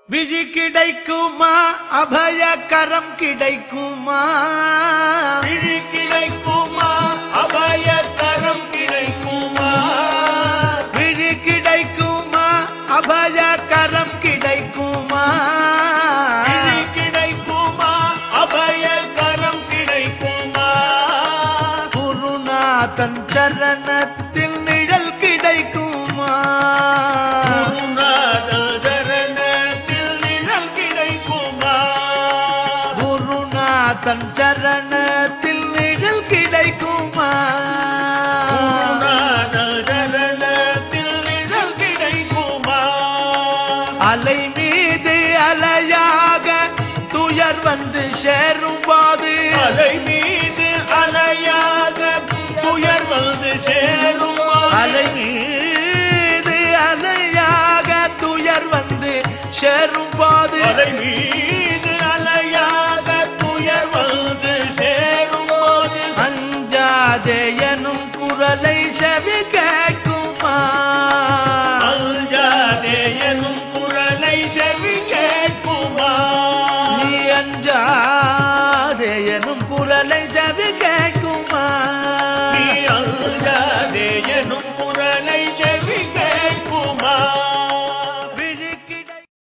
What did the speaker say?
விழி கிடைக்குமா அபய கரம் கிடைக்குமா விழி கிடைக்குமா அபய கரம் கிடைக்குமா விழி கிடைக்குமா அபய கரம் கிடைக்குமா விழி கிடைக்குமா அபய கரம் கிடைக்குமா குருநாதன் சரணத்தில் நிழல் கிடைக்குமா குருநாதர் சரணத்தில் நிழல் கிடைக்குமா குருநாதன் சரணத்தில் நிழல் கிடைக்குமா குருநாதர் சரணத்தில் நிழல் கிடைக்குமா அலை மீது அலையாக துயர் வந்து சேரும் போது அலை மீது அலையாக துயர் வந்து சேரும் அலை மீது அலையாக துயர் வந்து சேரும் போது அலை மீது அலையாக துயர் வந்து சேரும் போது அஞ்சாதே எனும் குரலை செவி